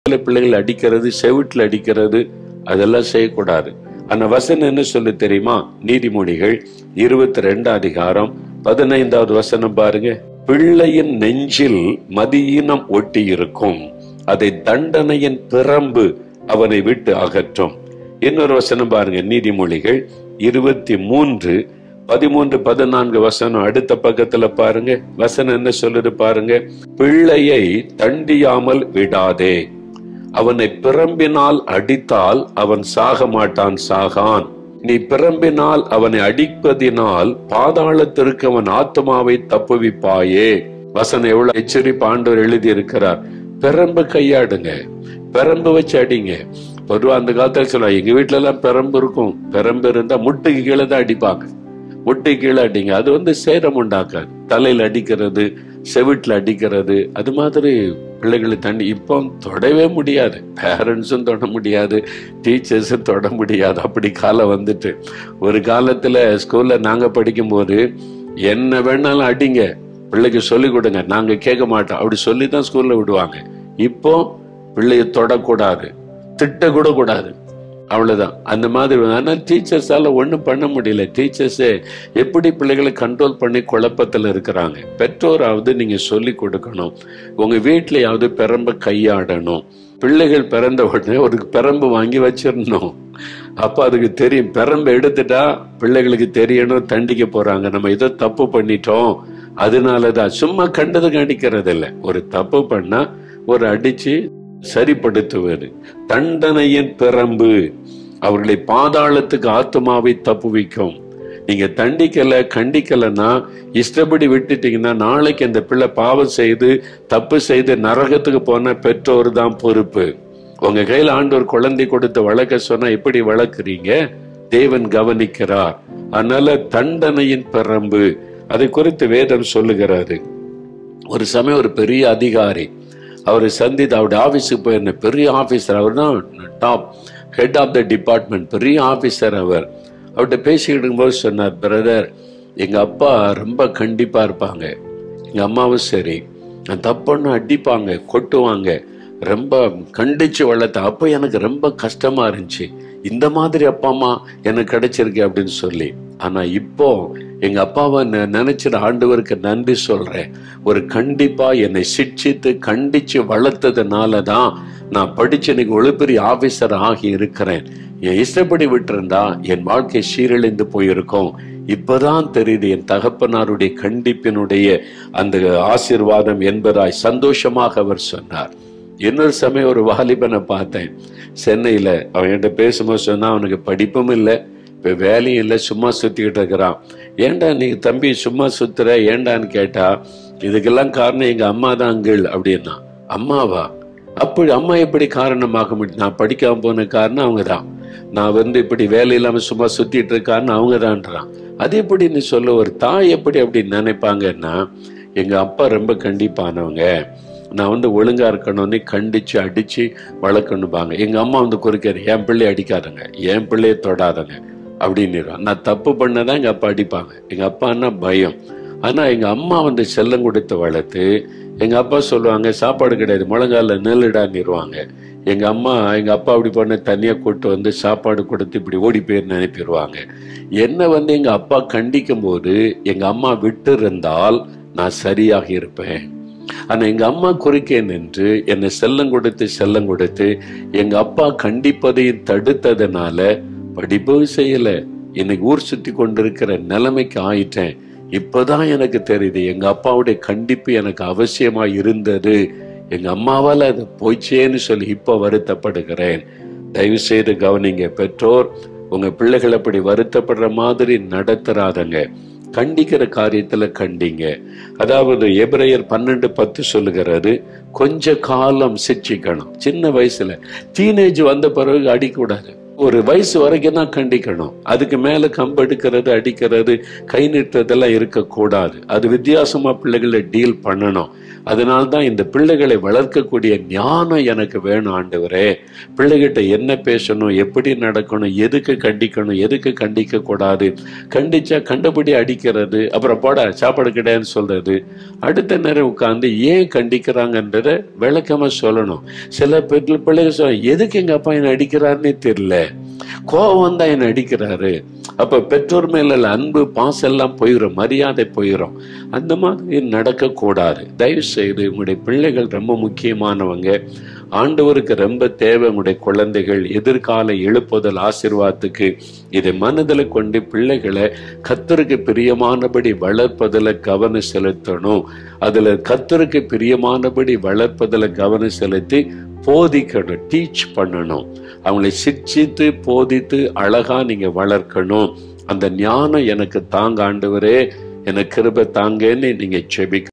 சில பிள்ளைகள் அடிக்கிறது செவிட்டில் அடிக்கிறது அதெல்லாம் செய்யக்கூடாது அந்த வசனம் என்ன சொல்லு தெரியுமா நீதிமொழிகள் இருபத்தி ரெண்டாம் அதிகாரம் பதினைந்தாவது வசனம் பாருங்க பிள்ளையின் நெஞ்சில் மதியினம் ஒட்டி இருக்கும் அதை தண்டனையின் பிரம்பு அவனை விட்டு அகற்றும் இன்னொரு வசனம் பாருங்க நீதிமொழிகள் இருபத்தி மூன்று பதிமூன்று பதினான்கு வசனம் அடுத்த பக்கத்துல பாருங்க வசனம் என்ன சொல்லுது பாருங்க பிள்ளையை தண்டியாமல் விடாதே அவனை பிரம்பினால் அடித்தால் அவன் சாக மாட்டான் சாகான் நீ பிரம்பினால் அவனை அடிப்பதினால் பாதாளத்திற்கு அவன் ஆத்மாவை தப்புவிப்பாயே வசனம் எவ்வளவு எச்சரிப்பு ஆண்டவர் எழுதி இருக்கிறார் பெரம்பு கையாடுங்க பெரம்பு வச்சு அடிங்க பொதுவா அந்த காலத்துல சொல்லுவாங்க எங்க வீட்டுல எல்லாம் பெரம்பு இருக்கும் பெரம்பு இருந்தா முட்டுக்கு கீழே தான் அடிப்பாங்க முட்டை கீழே அடிங்க அது வந்து சேரம் உண்டாக்காது தலையில அடிக்கிறது செவிட்டில் அடிக்கிறது அது மாதிரி பிள்ளைகளை தண்ணி இப்போ தொடவே முடியாது பேரண்ட்ஸும் தொட முடியாது டீச்சர்ஸும் தொட முடியாது அப்படி காலம் வந்துட்டு ஒரு காலத்துல ஸ்கூல்ல நாங்க படிக்கும்போது என்ன வேணாலும் அடிங்க பிள்ளைக்கு சொல்லி கொடுங்க நாங்க கேட்க மாட்டோம் அப்படி சொல்லி தான் ஸ்கூல்ல விடுவாங்க இப்போ பிள்ளைய தொடக்கூடாது திட்ட கூட கூடாது அவ்வளவுதான் அந்த மாதிரி ஆனால் டீச்சர்ஸால ஒன்றும் பண்ண முடியல டீச்சர்ஸே எப்படி பிள்ளைகளை கண்ட்ரோல் பண்ணி குழப்பத்தில் இருக்கிறாங்க பெற்றோராவது நீங்க சொல்லி கொடுக்கணும் உங்க வீட்லயாவது பெரம்ப கையாடணும் பிள்ளைகள் பிறந்த உடனே ஒரு பெரம்பு வாங்கி வச்சிடணும் அப்ப அதுக்கு தெரியும் பெரம்பு எடுத்துட்டா பிள்ளைகளுக்கு தெரியணும் தண்டிக்க போறாங்க நம்ம ஏதோ தப்பு பண்ணிட்டோம் அதனாலதான் சும்மா கண்டது கண்டிக்கிறது இல்லை ஒரு தப்பு பண்ணா ஒரு அடிச்சு சரிப்படுத்துவது தண்டனையின் பிறம்பு அவர்களை பாதாளத்துக்கு ஆத்மாவை தப்புவிக்கும் நீங்க தண்டிக்கல கண்டிக்கலன்னா இஷ்டப்படி விட்டுட்டீங்கன்னா நாளைக்கு அந்த பிள்ளை பாவம் செய்து தப்பு செய்து நரகத்துக்கு போன பெற்றோர் தான் பொறுப்பு உங்க கையில ஆண்டவர் குழந்தை கொடுத்து வளர்க்க சொன்னா எப்படி வளர்க்குறீங்க தேவன் கவனிக்கிறார் அதனால தண்டனையின் பிறம்பு அதை குறித்து வேதம் சொல்லுகிறாரு ஒரு சமயம் ஒரு பெரிய அதிகாரி அவரை சந்தித்து அவருடைய ஆபீஸுக்கு போயிருந்த பெரிய ஆபீசர் அவர் தான் top head of the department பெரிய ஆபீசர் அவர் அவர்கிட்ட பேசிக்கிட்டு இருக்கும்போது சொன்னார் பிரதர் எங்க அப்பா ரொம்ப கண்டிப்பா இருப்பாங்க எங்க அம்மாவும் சரி நான் தப்புன்னு அடிப்பாங்க கொட்டுவாங்க ரொம்ப கண்டிச்சு வளர்த்த அப்போ எனக்கு ரொம்ப கஷ்டமா இருந்துச்சு இந்த மாதிரி அப்பா அம்மா எனக்கு கிடைச்சிருக்கு அப்படின்னு சொல்லி ஆனா இப்போ எங்க அப்பாவை நெ- நினைச்சிட ஆண்டவருக்கு நன்றி சொல்றேன் ஒரு கண்டிப்பா என்னை சிட்சித்து கண்டிச்சு வளர்த்ததுனால தான் நான் படிச்சு இன்னைக்கு ஒரு பெரிய ஆபீசர் ஆகி இருக்கிறேன் என் இஷ்டப்படி விட்டிருந்தா என் வாழ்க்கை சீரழிந்து போயிருக்கும் இப்பதான் தெரியுது என் தகப்பனாருடைய கண்டிப்பினுடைய அந்த ஆசீர்வாதம் என்பதாய் சந்தோஷமாக அவர் சொன்னார் இன்னொரு சமயம் ஒரு வாலிபனை பார்த்தேன் சென்னையில அவன் என்கிட்ட பேசும்போது சொன்னா அவனுக்கு படிப்பும் இல்லை இப்ப வேலையும் இல்லை சும்மா சுத்திக்கிட்டு இருக்கிறான் ஏன்டா நீ தம்பி சும்மா சுத்துற ஏன்டான்னு கேட்டா இதுக்கெல்லாம் காரணம் எங்க அம்மா தான் அங்கிள் அப்படின்னா அம்மாவா அப்படி அம்மா எப்படி காரணமாக முடியும் நான் படிக்காம போன காரணம் அவங்க தான் நான் வந்து இப்படி வேலை இல்லாம சும்மா சுத்திட்டு இருக்கான்னு அவங்க தான்றான் அது எப்படி நீ சொல்ல ஒரு தாய் எப்படி அப்படி நினைப்பாங்கன்னா எங்க அப்பா ரொம்ப கண்டிப்பானவங்க நான் வந்து ஒழுங்கா இருக்கணும்னு கண்டிச்சு அடிச்சு வளர்க்கணும்பாங்க எங்க அம்மா வந்து குறுக்காரு என் பிள்ளை அடிக்காதங்க என் பிள்ளைய தொடாதங்க அப்படின்னு நான் தப்பு பண்ணதான் எங்க அப்பா அடிப்பாங்க எங்க அப்பான்னா பயம் ஆனா எங்க அம்மா வந்து செல்லம் கொடுத்து வளர்த்து எங்க அப்பா சொல்லுவாங்க சாப்பாடு கிடையாது முழங்கால நெல்லிடான்னிருவாங்க எங்க அம்மா எங்க அப்பா அப்படி பண்ண தனியா கூட்டு வந்து சாப்பாடு கொடுத்து இப்படி ஓடி போயிருந்து அனுப்பிடுவாங்க என்ன வந்து எங்க அப்பா கண்டிக்கும் போது எங்க அம்மா விட்டு இருந்தால் நான் சரியாக இருப்பேன் ஆனா எங்க அம்மா குறுக்கே நின்று என்னை செல்லம் கொடுத்து செல்லம் கொடுத்து எங்க அப்பா கண்டிப்பதையும் தடுத்ததுனால படிப்பும் செய்யல இன்னைக்கு ஊர் சுத்தி கொண்டிருக்கிற நிலைமைக்கு ஆயிட்டேன் இப்பதான் எனக்கு தெரியுது எங்க அப்பாவுடைய கண்டிப்பு எனக்கு அவசியமா இருந்தது எங்க அம்மாவால அது போச்சேன்னு சொல்லி இப்ப வருத்தப்படுகிறேன் தயவு செய்து கவனிங்க பெற்றோர் உங்க பிள்ளைகள் அப்படி வருத்தப்படுற மாதிரி நடத்துறாதங்க கண்டிக்கிற காரியத்துல கண்டிங்க அதாவது எபிரேயர் பன்னெண்டு பத்து சொல்லுகிறது கொஞ்ச காலம் சிட்சிக்கணும் சின்ன வயசுல டீனேஜ் வந்த பிறகு அடிக்கூடாது ஒரு வயசு வரைக்கும் தான் கண்டிக்கணும் அதுக்கு மேல கம்பு எடுக்கிறது அடிக்கிறது கை நிறுத்ததெல்லாம் இருக்கக்கூடாது அது வித்தியாசமா பிள்ளைகளை டீல் பண்ணணும் அதனால தான் இந்த பிள்ளைகளை வளர்க்கக்கூடிய ஞானம் எனக்கு வேணும் ஆண்டவரே பிள்ளைகிட்ட என்ன பேசணும் எப்படி நடக்கணும் எதுக்கு கண்டிக்கணும் எதுக்கு கண்டிக்க கூடாது கண்டிச்சா கண்டபடி அடிக்கிறது அப்புறம் போட சாப்பாடு கிடையாதுன்னு சொல்றது அடுத்த நேரம் உட்காந்து ஏன் கண்டிக்கிறாங்கன்றத விளக்கமா சொல்லணும் சில பிள்ளை பிள்ளைங்க சொல்ல எதுக்கு எங்க அப்பா என்னை அடிக்கிறாருன்னே தெரியல கோபம் தான் என்னை அடிக்கிறாரு அப்ப பெற்றோர் மேல உள்ள அன்பு பாசம் எல்லாம் போயிடும் மரியாதை போயிடும் அந்த மாதிரி நடக்கக்கூடாது தயவு செய்து உங்களுடைய பிள்ளைகள் ரொம்ப முக்கியமானவங்க ஆண்டவருக்கு ரொம்ப தேவை உங்களுடைய குழந்தைகள் எதிர்கால எழுப்புதல் ஆசீர்வாதத்துக்கு இதை மனதில் கொண்டு பிள்ளைகளை கத்தருக்கு பிரியமானபடி வளர்ப்பதில் கவனம் செலுத்தணும் அதுல கத்தருக்கு பிரியமானபடி வளர்ப்பதில் கவனம் செலுத்தி போதிக்கணும் டீச் பண்ணணும் அவங்களை சிக்ஷித்து போதித்து அழகா நீங்க வளர்க்கணும் அந்த ஞானம் எனக்கு தாங்க ஆண்டவரே எனக்கு கிருபை தாங்கன்னு நீங்க செபிக்க